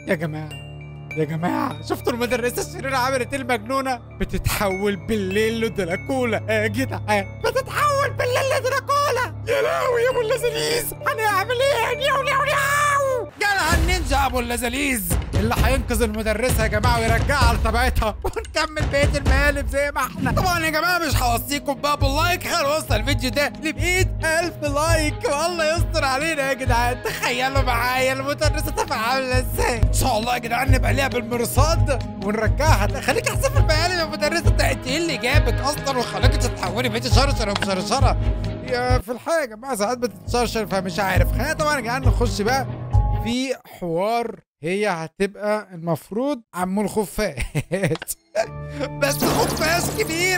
يا جماعه يا جماعه شفتوا المدرسه الشريره عملت ايه المجنونه بتتحول بالليل لدراكولا يا جدعان بتتحول بالليل لدراكولا يا لهوي يا ابو اللذيذ هنعمل ايه نيو نيو نيو جالها النينجا ابو اللذيذ اللي هينقذ المدرسه يا جماعه ويرجعها لطبيعتها ونكمل بقيه المقالب زي ما احنا طبعا يا جماعه مش هوصيكم بقى باللايك خلوا وصل الفيديو ده ل 100000 لايك والله يستر علينا يا جدعان تخيلوا معايا المدرسه تبقى عامله ازاي ان شاء الله يا جدعان نبقى ليها بالمرصاد ونرجعها خليك احسن في المقالب يا مدرسه ده انت ايه اللي جابك اصلا وخلاك تتحولي بقيتي شرشره ومشرشره يا في الحقيقه يا جماعه ساعات بتتشرشر فمش عارف خلينا طبعا يا جدعان نخش بقى في حوار هي هتبقى المفروض عمو الخفاش بس خفاش كبير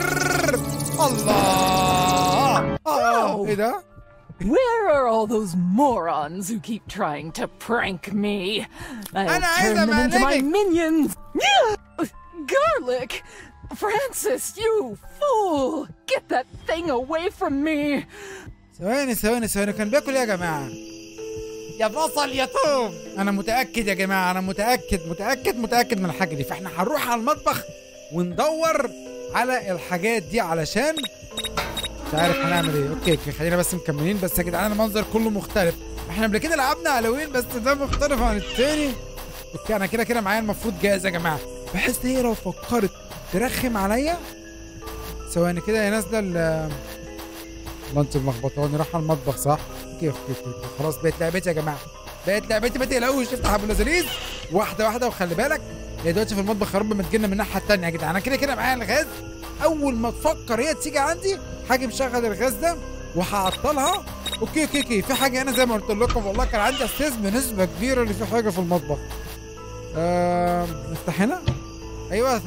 الله اه ايه ده Where are all those morons who keep trying to prank me? I'll أنا عايزة turn them into my مقلبك. minions. Garlic! Francis, you fool! Get that thing away from me! ثواني ثواني ثواني كان بياكل ايه يا جماعه يا بصل يا توم انا متاكد يا جماعه انا متاكد متاكد متاكد من الحاجه دي فاحنا هنروح على المطبخ وندور على الحاجات دي علشان مش عارف هنعمل ايه اوكي اوكي خلينا بس مكملين بس يا جدعان المنظر كله مختلف احنا قبل كده لعبنا هالوين بس ده مختلف عن التاني اوكي انا كده كده معايا المفروض جاهز يا جماعه بحيث هي لو فكرت ترخم عليا ثواني كده هي نازله ال- والله انت ملخبطاني راح على المطبخ صح؟ اوكي اوكي اوكي اوكي. خلاص بقت لعبتي يا جماعه بقت لعبتي ما تقلقوش افتح ابو لذيذ واحده واحده وخلي بالك هي دلوقتي في المطبخ يا رب ما تجينا من الناحيه الثانيه يا جدعان انا كده كده معايا الغاز اول ما تفكر هي تيجي عندي هاجي مشغل الغاز ده وهعطلها اوكي اوكي اوكي في حاجه انا زي ما قلت لكم والله كان عندي احساس بنسبه كبيره ان في حاجه في المطبخ آه نفتح هنا ايوه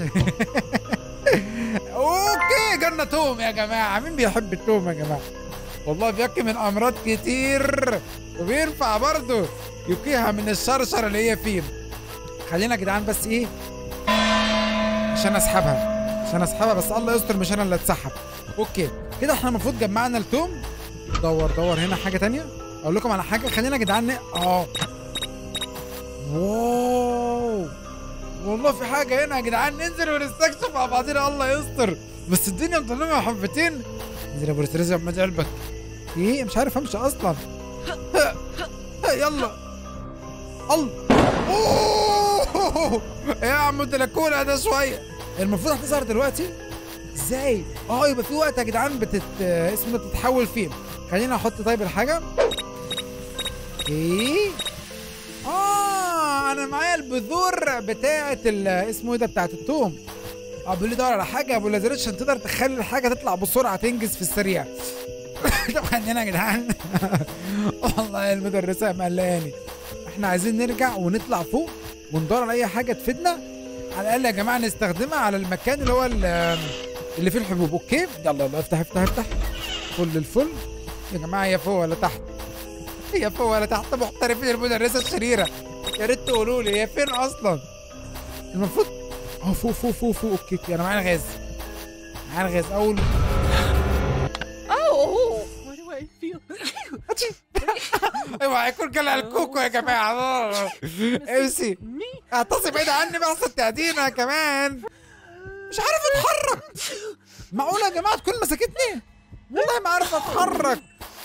اوكي جالنا توم يا جماعه مين بيحب التوم يا جماعه والله بيقي من امراض كتير وبينفع برضه يقيها من الشرشره اللي هي فيه خلينا يا جدعان بس ايه عشان اسحبها عشان اسحبها بس الله يستر مش انا اللي اتسحب اوكي كده احنا المفروض جمعنا التوم دور دور هنا حاجه تانية اقول لكم على حاجه خلينا يا جدعان ن- اه واو والله في حاجه هنا يا جدعان ننزل ونستكشف مع بعضنا الله يستر بس الدنيا مظلمه حبتين انزل يا ابو رزق ما قلبك ايه مش عارف امشي اصلا ها، ها، يلا الله أوه. يا عم دلاكولا ده شويه المفروض هتظهر دلوقتي ازاي اه يبقى في وقت يا جدعان بتت اسمه ده بتتحول فيه خلينا احط طيب الحاجه ايه اه انا معايا البذور بتاعه ال- اسمه ايه ده بتاعه التوم اه بيقول لي دور على حاجه يا ابو لازريت عشان تقدر تخلي الحاجه تطلع بسرعه تنجز في السريع طبعا هنا يا جدعان والله المدرسه مقلقاني احنا عايزين نرجع ونطلع فوق وندور على اي حاجه تفيدنا على الاقل يا جماعه نستخدمها على المكان اللي هو ال- اللي فيه الحبوب اوكي يلا يلا افتح افتح افتح فل الفل يا جماعه هي فوق ولا تحت هي فوق ولا تحت محترفين المدرسه الشريره يا ريت تقولوا لي هي فين اصلا المفروض اه فوق فوق فوق فوق اوكي اوكي انا معايا الغاز معايا الغاز اول Oh! Why do I feel... ايوه هيكون كلها الكوكو يا جماعه امسي me? اعتصم بعيد عني بقى احسن تهدينا كمان مش عارف اتحرك معقوله يا جماعه تكون مسكتني والله ما عارف اتحرك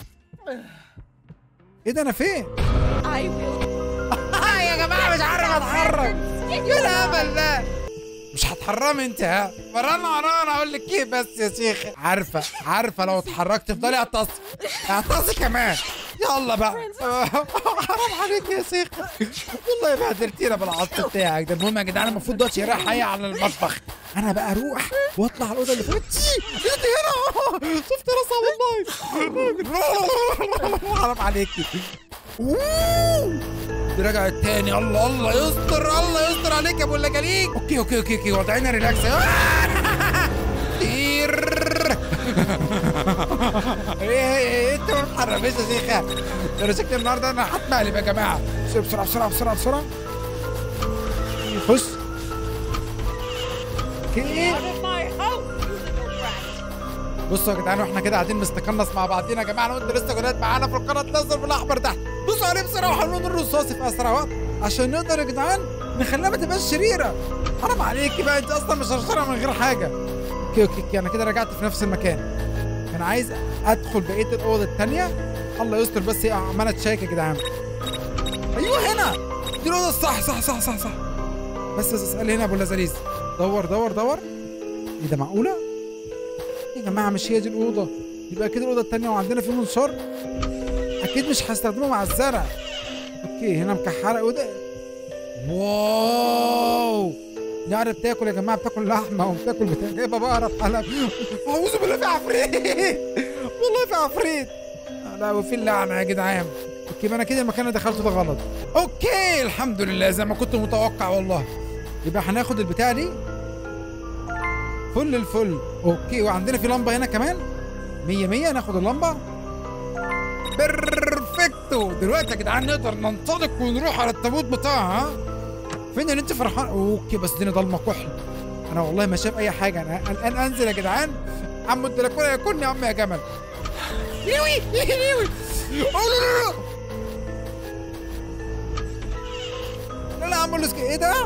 ايه ده انا فين I will... آه يا جماعه مش عارف اتحرك ايه الهبل ده مش هتحرمي انت ها ورانا ورانا اقول لك ايه بس يا شيخ عارفه عارفه لو اتحركت افضلي اعتصي اعتصي كمان يلا بقى حرام عليك يا شيخ والله بهدلتينا بالعصب بتاعك ده المهم يا جدعان المفروض دلوقتي رايح هيا على المطبخ انا بقى اروح واطلع على الاوضه اللي فوق تي انت هنا شفت راسها والله حرام عليكي أوه. دي رجعت تاني الله الله يستر الله يستر عليك يا ابو اللجاليك اوكي اوكي اوكي اوكي وضعنا ريلاكس طير ايه ايه ايه انت ما بتحرمش يا شيخه ده انا شكلي النهارده انا هتمقلب يا جماعه بسرعه بسرعه بسرعه بسرعه خش اوكي بصوا يا جدعان واحنا كده قاعدين مستقنص مع بعضينا يا جماعه انا وانت لسه جداد معانا في القناه تنزل بالاحمر تحت بصوا عليه بسرعه وحلون الرصاصي في اسرع وقت عشان نقدر يا جدعان نخليها ما تبقاش شريره حرام عليكي بقى انت اصلا مش هشتريها من غير حاجه اوكي اوكي اوكي انا كده رجعت في نفس المكان انا عايز ادخل بقيه الاوضه الثانيه الله يستر بس هي عماله تشيك يا جدعان ايوه هنا دي الاوضه الصح صح صح صح صح بس بس اسال هنا يا ابو اللذاذيز دور دور دور ايه ده معقوله يا جماعه مش هي دي الاوضه يبقى كده الاوضه الثانيه وعندنا في منشار اكيد مش هستخدمه مع الزرع اوكي هنا مكحره وده واو النعرة بتاكل يا جماعه بتاكل لحمه وبتاكل بتاع جايبه بقره بحلب اعوذ بالله في عفريت والله في عفريت لا وفي اللعنه يا جدعان اوكي يبقى انا كده المكان اللي دخلته ده غلط اوكي الحمد لله زي ما كنت متوقع والله يبقى هناخد البتاع دي فل الفل اوكي وعندنا في لمبه هنا كمان مية مية ناخد اللمبه بيرفكتو دلوقتي يا جدعان نقدر ننطلق ونروح على التابوت بتاعها فين اللي انت فرحان اوكي بس الدنيا ضلمه كحل انا والله ما شايف اي حاجه انا الان انزل يا جدعان عم الدلاكولا يكون يا عم يا جمل يوي يوي أوه، لا لا لا لا لا عم الاسك ايه ده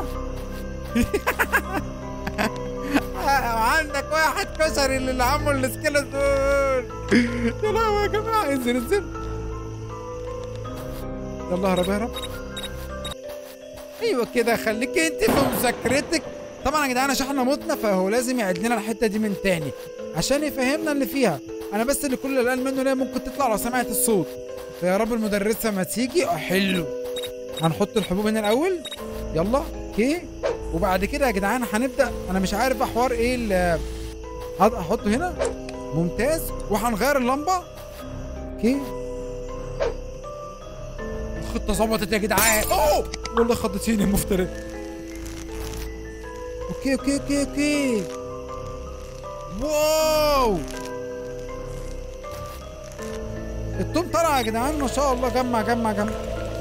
عندك واحد كشري اللي عمل السكيلة دول يا لهوي يا جماعه انزل انزل يلا اهرب اهرب ايوه كده خليك انت في مذاكرتك طبعا يا جدعان عشان احنا متنا فهو لازم يعيد لنا الحته دي من تاني عشان يفهمنا اللي فيها انا بس اللي كل اللي قال منه ان هي ممكن تطلع لو سمعت الصوت فيا رب المدرسه ما تيجي اه حلو هنحط الحبوب هنا الاول يلا اوكي وبعد كده يا جدعان هنبدا انا مش عارف بقى حوار ايه اللي احطه هنا ممتاز وهنغير اللمبه اوكي الخطه ظبطت يا جدعان اوه والله خضتيني يا مفترض اوكي اوكي اوكي اوكي واو التوم طلع يا جدعان ما شاء الله جمع جمع جمع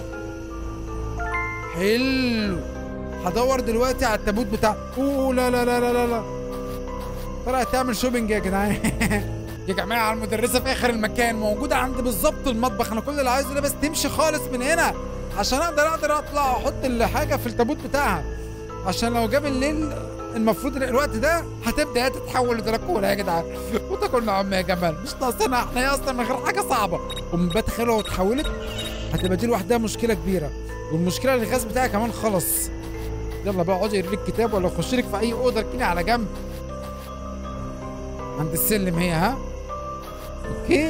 حلو هدور دلوقتي على التابوت بتاع اوه لا لا لا لا لا لا طلعت تعمل شوبينج يا جدعان يا جماعه المدرسه في اخر المكان موجوده عند بالظبط المطبخ انا كل اللي عايزه ده بس تمشي خالص من هنا عشان اقدر اقدر اطلع احط الحاجه في التابوت بتاعها عشان لو جاب الليل المفروض إن الوقت ده هتبدا هي تتحول لدراكولا يا جدعان وتاكل نعم يا جمال مش ناقصنا احنا هي اصلا من غير حاجه صعبه ومن بتخيل لو اتحولت هتبقى دي لوحدها مشكله كبيره والمشكله اللي الغاز بتاعي كمان خلص يلا بقى اقعدي اقري لك كتاب ولا اخش لك في اي اوضه اركني على جنب عند السلم هي ها اوكي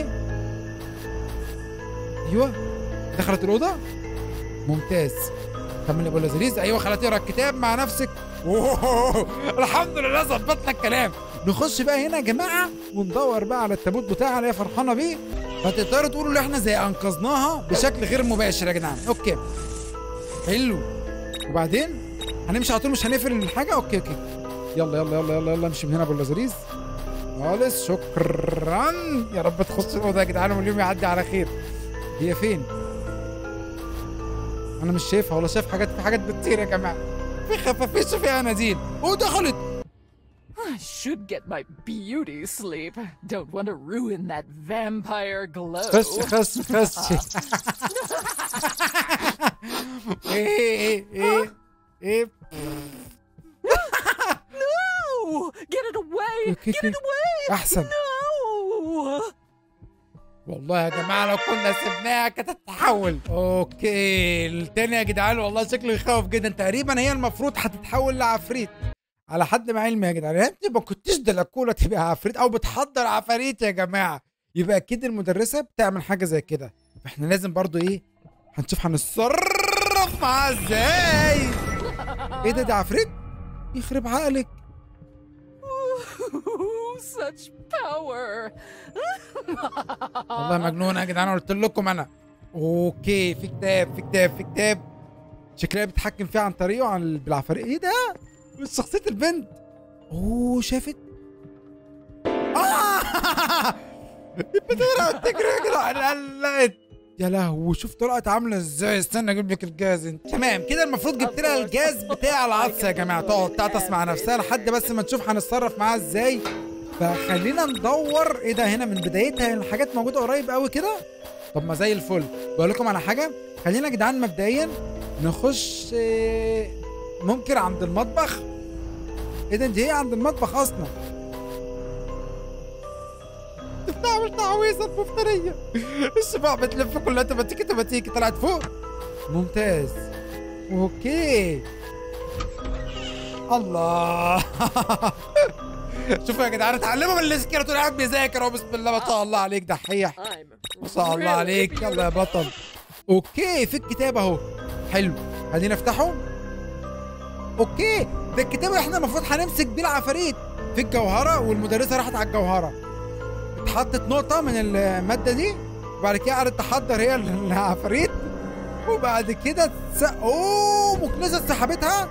ايوه دخلت الاوضه ممتاز كمل يا ابو لذيذ ايوه خليها تقرا الكتاب مع نفسك أوه. الحمد لله ظبطنا الكلام نخش بقى هنا يا جماعه وندور بقى على التابوت بتاعها اللي هي فرحانه بيه فتقدروا تقولوا ان احنا زي انقذناها بشكل غير مباشر يا جدعان اوكي حلو وبعدين هنمشي على طول مش هنقفل الحاجه اوكي اوكي يلا يلا يلا يلا يلا امشي من هنا ابو اللذيذ خالص شكرا يا رب تخش الاوضه يا جدعان واليوم يعدي على خير هي فين؟ انا مش شايفها ولا شايف حاجات في حاجات بتطير يا جماعه في خفافيش فيها اناديل ودخلت I should get my beauty sleep. Don't want to ruin that vampire glow. خش خش خش ايه ايه ايه ايه No! Get it away! Okay, Get it okay. away! احسن No! والله يا جماعه لو كنا سيبناها كانت هتتحول اوكي التاني يا جدعان والله شكله يخوف جدا تقريبا هي المفروض هتتحول لعفريت على حد ما علمي يا جدعان يعني انت ما كنتش دلكوله تبقى عفريت او بتحضر عفاريت يا جماعه يبقى اكيد المدرسه بتعمل حاجه زي كده فاحنا لازم برضو ايه هنشوف هنتصرف معاها ازاي ايه ده ده عفريت يخرب عقلك Ooh, such power! والله مجنونه يا جدعان قلت لكم انا اوكي في كتاب في كتاب في كتاب شكلها بيتحكم فيه عن طريقه عن بالعفاريت ايه ده مش شخصيه البنت اوه شافت آه! بتغرق تجري يا جدعان قلقت يا لهوي شوف طلعت عامله ازاي استنى اجيب لك الجاز انت تمام كده المفروض جبت لها الجاز بتاع العطس يا جماعه تقعد تعطس مع نفسها لحد بس ما نشوف هنتصرف معاها ازاي فخلينا ندور ايه ده هنا من بدايتها الحاجات موجوده قريب قوي كده طب ما زي الفل بقول لكم على حاجه خلينا يا جدعان مبدئيا نخش إيه، ممكن عند المطبخ ايه ده انت ايه عند المطبخ اصلا بتعمل تعويذه مفتريه الشباب بتلف كلها تباتيكي تباتيكي طلعت فوق ممتاز اوكي الله شوفوا يا جدعان اتعلموا من السكينه طول قاعد بيذاكر اهو بسم الله ما شاء الله عليك دحيح I'm ما شاء الله عليك يلا يا بطل اوكي في الكتاب اهو حلو خلينا نفتحه اوكي ده الكتاب اللي احنا المفروض هنمسك بيه العفاريت في الجوهره والمدرسه راحت على الجوهره اتحطت نقطه من الماده دي وبعد كده قعدت تحضر هي العفاريت وبعد كده تس... اوه مكنسه سحبتها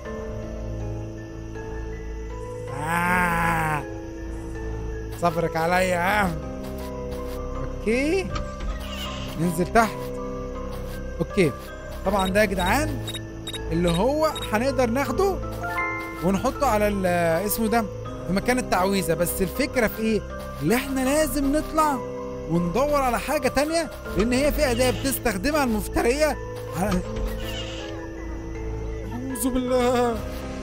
آه. صبرك عليا ها اوكي ننزل تحت اوكي طبعا ده يا جدعان اللي هو هنقدر ناخده ونحطه على ال- اسمه ده في مكان التعويذه بس الفكره في ايه اللي احنا لازم نطلع وندور على حاجه تانية لان هي في اداه بتستخدمها المفتريه على اعوذ بالله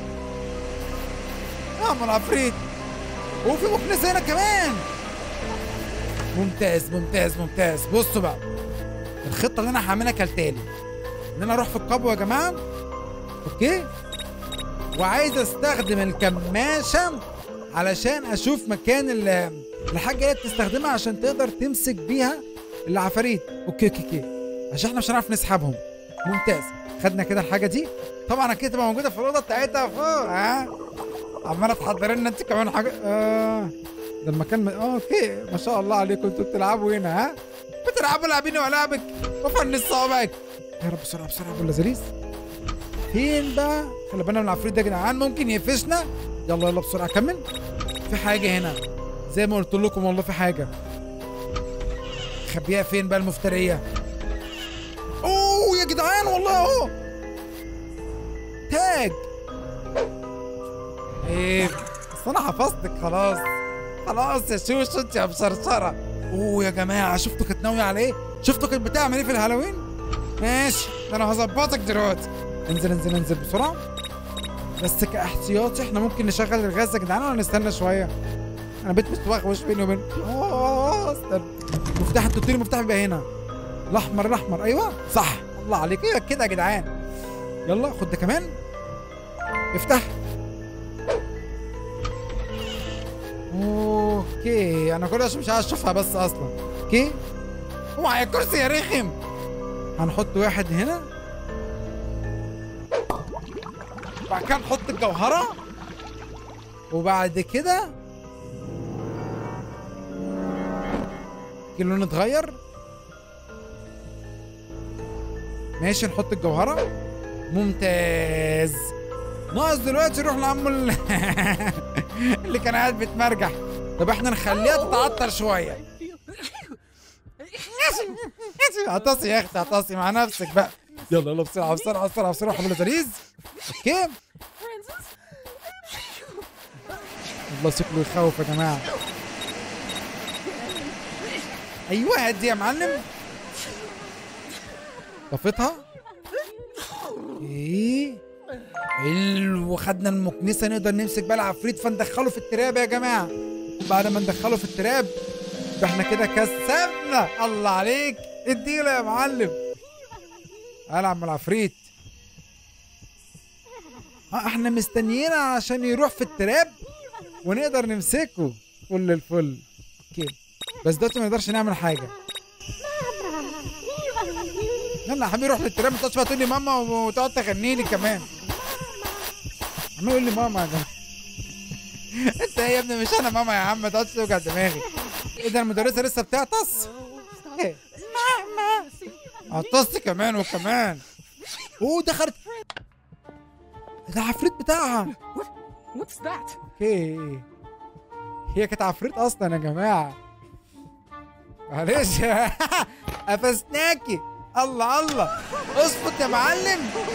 اعمل عفريت وفي مكنسه هنا كمان ممتاز ممتاز ممتاز بصوا بقى الخطه اللي انا هعملها كالتالي ان انا اروح في القبو يا جماعه اوكي وعايز استخدم الكماشه علشان اشوف مكان ال- الحاجه اللي هي بتستخدمها عشان تقدر تمسك بيها العفاريت اوكي اوكي اوكي عشان احنا مش هنعرف نسحبهم ممتاز خدنا كده الحاجه دي طبعا اكيد تبقى موجوده في الاوضه بتاعتها فوق ها عماله تحضر لنا انت كمان حاجه اه ده المكان م... اه اوكي ما شاء الله عليكم انتوا بتلعبوا هنا ها بتلعبوا لاعبيني والعبك وفن صوابعك يا رب بسرعه بسرعه ولا زريز فين بقى خلي بالنا من العفريت ده يا جدعان ممكن يقفشنا يلا يلا بسرعه كمل في حاجه هنا زي ما قلت لكم والله في حاجه خبيها فين بقى المفتريه اوه يا جدعان والله اهو تاج ايه بس انا حفظتك خلاص خلاص يا شوشو انت يا مشرشره اوه يا جماعه شفتوا كانت ناويه على ايه شفتوا كانت بتعمل ايه في الهالوين ماشي ده انا هظبطك دلوقتي انزل انزل انزل بسرعه بس كاحتياطي احنا ممكن نشغل الغاز يا جدعان ولا نستنى شويه انا بيت متوغوش بيني وبين اه استنى مفتاح انتوا قلتوا لي المفتاح بيبقى هنا الاحمر الاحمر ايوه صح الله عليك ايه كده يا جدعان يلا خد ده كمان افتح اوكي انا كل عشان مش عايز اشوفها بس اصلا اوكي اوعى الكرسي يا رخم هنحط واحد هنا بعد كده نحط الجوهرة وبعد كده اللون اتغير ماشي نحط الجوهرة ممتاز ناقص دلوقتي نروح لعمو ال- اللي كان قاعد بيتمرجح طب احنا نخليها تتعطر شوية عطاسي يا اختي عطاسي مع نفسك بقى يلا يلا بسرعة بسرعة بسرعة بسرعة حبل زريز اوكي Princess? والله شكله يخوف يا جماعة ايوه هدي يا معلم طفتها ايه حلو خدنا المكنسه نقدر نمسك بقى العفريت فندخله في التراب يا جماعه بعد ما ندخله في التراب يبقى احنا كده كسبنا الله عليك اديله يا معلم تعالى يا عم العفريت اه احنا مستنيين عشان يروح في التراب ونقدر نمسكه فل الفل اوكي بس دلوقتي ما نقدرش نعمل حاجه يلا يا حبيبي روح للتراب ما تقعدش بقى تقول لي ماما وتقعد تغني لي كمان عمال يقول لي ماما يا جماعه انت ايه يا ابني مش انا ماما يا عم ما تقعدش توجع دماغي ايه ده المدرسه لسه بتعطس ايه ماما عطست كمان وكمان اوه دخلت ده عفريت بتاعها What's that? اوكي هي كانت عفريت اصلا يا جماعه معلش قفزناكي الله الله اظبط يا معلم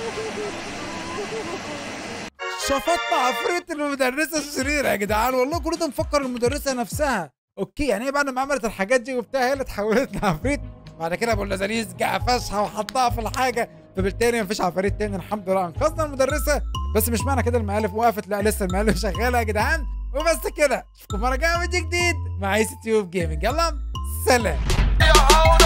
شفطنا عفريت المدرسه الشريره يا جدعان والله كل ده مفكر المدرسه نفسها اوكي يعني هي بعد ما عملت الحاجات دي وبتاع هي اللي اتحولت لعفريت بعد كده ابو اللذيذ جه قفشها وحطها في الحاجه فبالتالي مفيش عفاريت تاني الحمد لله انقذنا المدرسه بس مش معنى كده المقالب وقفت لا لسه المقالب شغاله يا جدعان وبس كده اشوفكم مره جايه فيديو جديد مع ايس تيوب جيمنج يلا سلام Your owner.